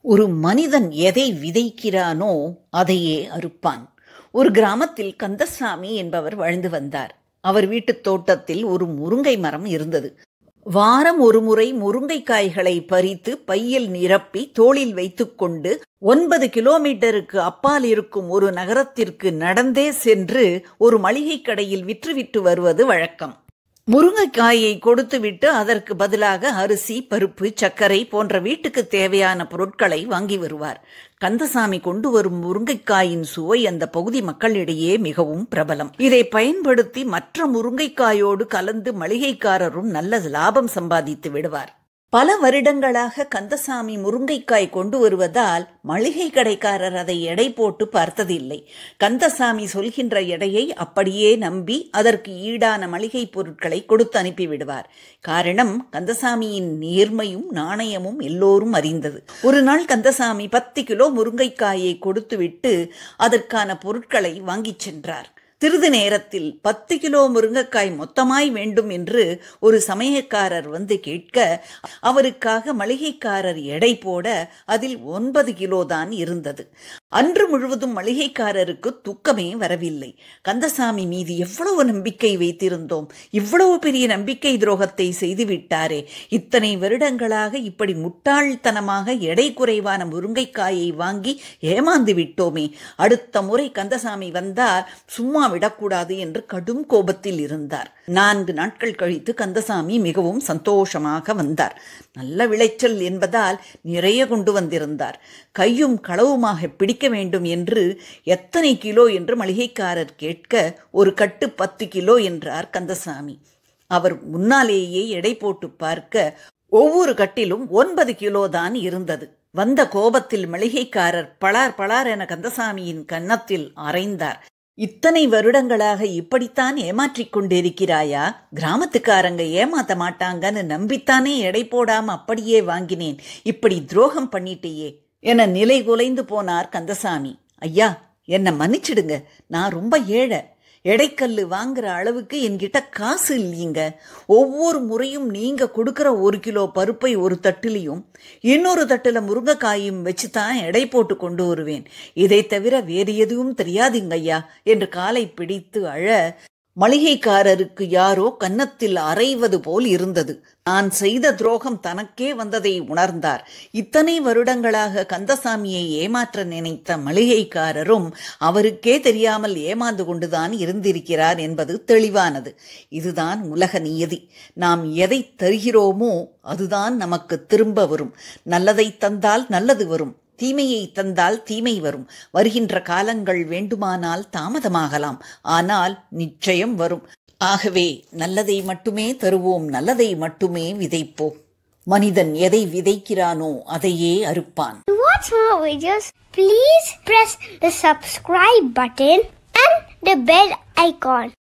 ஒரு மனிதன் எதை விதைக்கிறானோ அதையே அறுப்பான் ஒரு கிராமத்தில் கந்தசாமி என்பவர் வாழ்ந்து வந்தார் அவர் வீட்டுத் தோட்டத்தில் ஒரு முருங்கை மரம் இருந்தது வாரம் ஒரு முறை முருங்கைக்காய்களை பறித்து பையில் நிரப்பி தோளில் வைத்துக்கொண்டு ஒன்பது கிலோமீட்டருக்கு அப்பால் இருக்கும் ஒரு நகரத்திற்கு நடந்தே சென்று ஒரு மளிகை கடையில் விற்றுவிட்டு வருவது வழக்கம் முருங்கைக்காயை கொடுத்துவிட்டு அதற்கு பதிலாக அரிசி பருப்பு சர்க்கரை போன்ற வீட்டுக்கு தேவையான பொருட்களை வாங்கி வருவார் கந்தசாமி கொண்டு வரும் முருங்கைக்காயின் சுவை அந்த பகுதி மக்களிடையே மிகவும் பிரபலம் இதை பயன்படுத்தி மற்ற முருங்கைக்காயோடு கலந்து மளிகைக்காரரும் நல்ல லாபம் சம்பாதித்து விடுவார் பல வருடங்களாக கந்தசாமி முருங்கைக்காய் கொண்டு வருவதால் மளிகை கடைக்காரர் அதை எடை போட்டு பார்த்ததில்லை கந்தசாமி சொல்கின்ற எடையை அப்படியே நம்பி அதற்கு ஈடான மளிகை பொருட்களை கொடுத்து அனுப்பிவிடுவார் காரணம் கந்தசாமியின் நேர்மையும் நாணயமும் எல்லோரும் அறிந்தது ஒரு நாள் கந்தசாமி பத்து கிலோ முருங்கைக்காயை கொடுத்துவிட்டு அதற்கான பொருட்களை வாங்கிச் சென்றார் சிறிது நேரத்தில் பத்து கிலோ முருங்கைக்காய் மொத்தமாய் வேண்டும் என்று ஒரு சமயக்காரர் வந்து கேட்க அவருக்காக மளிகைக்காரர் எடை போட அதில் ஒன்பது கிலோ தான் இருந்தது அன்று முழுவதும் மளிகைக்காரருக்கு துக்கமே வரவில்லை கந்தசாமி மீது எவ்வளவு நம்பிக்கை வைத்திருந்தோம் இவ்வளவு பெரிய நம்பிக்கை துரோகத்தை செய்துவிட்டாரே இத்தனை வருடங்களாக இப்படி முட்டாள்தனமாக எடை குறைவான முருங்கைக்காயை வாங்கி ஏமாந்து விட்டோமே அடுத்த முறை கந்தசாமி வந்தார் சும்மா விடக்கூடாது என்று கடும் கோபத்தில் இருந்தார் நான்கு நாட்கள் கழித்து கந்தசாமி மிகவும் சந்தோஷமாக வந்தார் நல்ல விளைச்சல் என்பதால் நிறைய கொண்டு வந்திருந்தார் கையும் களவுமாக பிடிக்க வேண்டும் என்று எத்தனை கிலோ என்று மளிகைக்காரர் கேட்க ஒரு கட்டு பத்து கிலோ என்றார் கந்தசாமி அவர் முன்னாலேயே எடை போட்டு பார்க்க ஒவ்வொரு கட்டிலும் ஒன்பது கிலோ தான் இருந்தது வந்த கோபத்தில் மளிகைக்காரர் பளார் பளார் என கந்தசாமியின் கன்னத்தில் அரைந்தார் இத்தனை வருடங்களாக இப்படித்தான் ஏமாற்றிக் கொண்டிருக்கிறாயா கிராமத்துக்காரங்க ஏமாத்த மாட்டாங்கன்னு நம்பித்தானே எடை போடாம அப்படியே வாங்கினேன் இப்படி துரோகம் பண்ணிட்டேயே என நிலை குலைந்து போனார் கந்தசாமி ஐயா என்னை மன்னிச்சிடுங்க நான் ரொம்ப ஏழை எடைக்கல்லு வாங்குற அளவுக்கு என்கிட்ட காசு இல்லைங்க ஒவ்வொரு முறையும் நீங்க கொடுக்கிற ஒரு கிலோ பருப்பை ஒரு தட்டிலையும் இன்னொரு தட்டுல முருங்கைக்காயும் வச்சு தான் எடை போட்டு கொண்டு வருவேன் இதை தவிர வேறு எதுவும் தெரியாதுங்க ஐயா என்று காலை பிடித்து அழ மளிகைக்காரருக்கு யாரோ கன்னத்தில் அரைவது போல் இருந்தது நான் செய்த துரோகம் தனக்கே வந்ததை உணர்ந்தார் இத்தனை வருடங்களாக கந்தசாமியை ஏமாற்ற நினைத்த மளிகைக்காரரும் அவருக்கே தெரியாமல் ஏமாந்து கொண்டுதான் இருந்திருக்கிறார் என்பது தெளிவானது இதுதான் உலக நியதி நாம் எதை தருகிறோமோ அதுதான் நமக்கு திரும்ப வரும் நல்லதை தந்தால் நல்லது வரும் தீமையை தந்தால் தீமை வரும் வருகின்ற காலங்கள் வேண்டுமானால் தாமதமாகலாம் ஆனால் நிச்சயம் வரும் ஆகவே நல்லதை மட்டுமே தருவோம் நல்லதை மட்டுமே விதைப்போம் மனிதன் எதை விதைக்கிறானோ அதையே அறுப்பான் To watch more videos, please press the subscribe button and the bell icon.